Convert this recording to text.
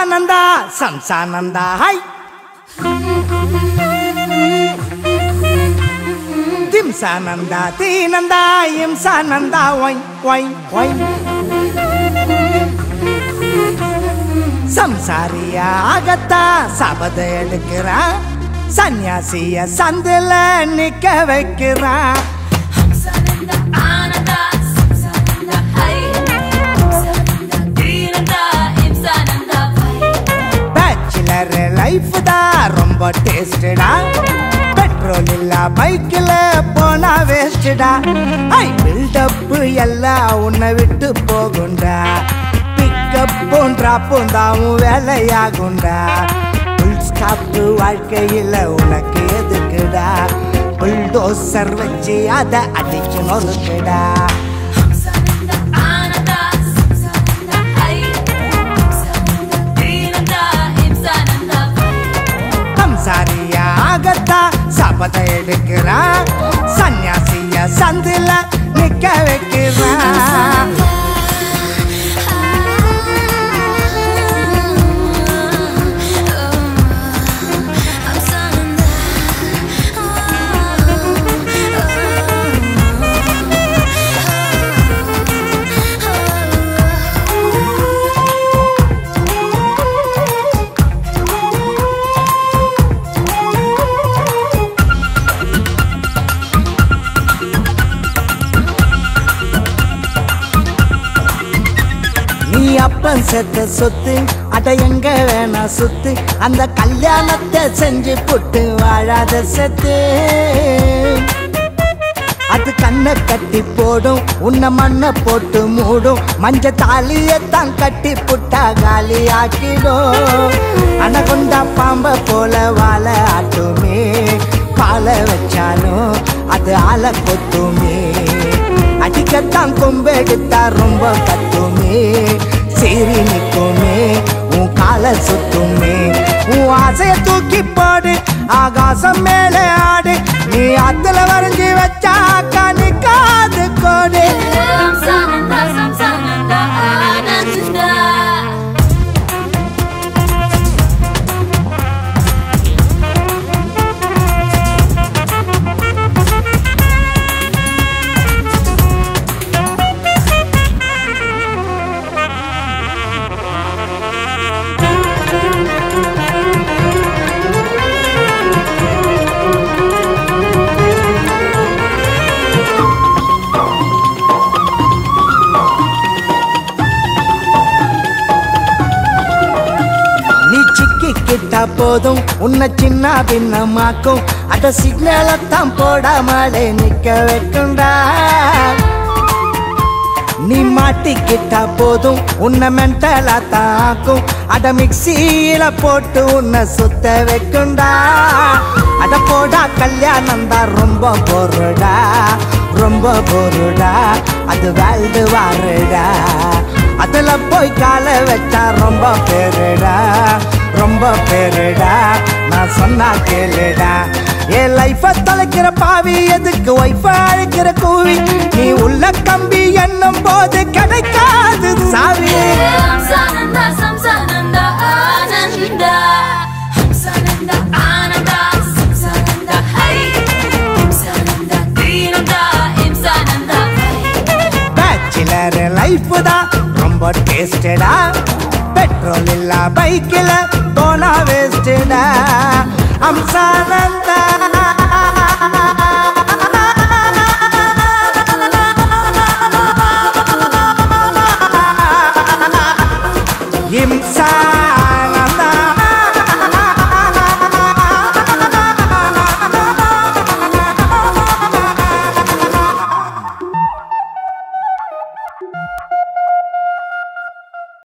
ஹம்சானந்தா சம்சானந்தா ஹை திம்சானந்தா தீனந்தா இம்சானந்தா ஒய் ஒய் ஒய் சம்சாரியா ஆகத்தா சபத எடுக்கிறான் சன்னியாசிய சந்தில நிக்க வைக்கிறான் Hemsanında anında, simsanında hay. Hemsanında dininde, imsanında vay. Bachelor life தான் ரொம்ப டேஸ்டடா பெட்ரோல் இல்ல பைக்ல போனா வேஸ்டடா ஐ பில்டப் எல்லாம் உன்னை விட்டு போகுண்டா பிக்கப்பும் ட்ராப்பும் தாவும் வேலையாகுண்டா புல் ஸ்டாப் வாழ்க்கையில உனக்கு எதுக்குடா புல்டோசர் வச்சு அதை அடிச்சு நொறுக்குடா Hemsanında anında, simsanında hay. Hemsanında dininde, imsanında vay. சம்சாரியா ஆகத்தா சபத எடுக்கிறான் சன்னியாசிய சந்தில நிக்க வைக்கிறான் நீ அப்பன் செத்த சொத்து அட எங்க வேணா சுத்து அந்த கல்யாணத்தை செஞ்சு புட்டு வாழாத செத்து அது கண்ணை கட்டி போடும் உன்னை மண்ணை போட்டு மூடும் மஞ்ச தாலியத்தான் கட்டி புட்டா காலி ஆக்கிடும் அனகொண்டா பாம்ப போல வாழ ஆட்டுமே பாலை வச்சாலும் அது ஆளை கொத்துமே அடிக்கத்தான் கொம்பெடுத்தா ரொம்ப கத்துமே சீறி நிற்குமே உன் காலை சுத்துமே உன் ஆசைய தூக்கி போடு ஆகாசம் மேலே ஆடு நீ ஆத்துல வரைஞ்சி வச்சாக்கா நிக்காது கோடு Hemsanında, samsanında anında. நீ சிக்கி கிட்டா போதும் உன்னை சின்ன பின்னமாக்கும் அட சிக்னலத்தான் போடாமலே நிக்க வைக்குண்டா நீ மாட்டிக்கிட்டா போதும் உன்னை மென்டலா தாக்கும் அட மிக்சியில போட்டு உன்னை சுத்த வைக்குண்டா அட போடா கல்யாணம் தான் ரொம்ப பொருடா ரொம்ப பொருடா அது வேல்டு வாருடா அதுல போய் கால வச்சா ரொம்ப பேருடா ரொம்ப பேருடா நான் சொன்னா கேளுடா என் லைஃப தொலைக்கிற பாவி எதுக்கு ஒய்ஃப அழைக்கிற கூவி நீ உள்ள கம்பி என்னும் போது கிடைக்காது சாவி Hemsanında, samsanında anında. Hemsanında anında, simsanında hay. Hemsanında dininde, imsanında vay. Bachelor life தான் ரொம்ப டேஸ்டடா பெட்ரோல் இல்ல பைக்கில் போனா வேஸ்டடா அம்சானந்தா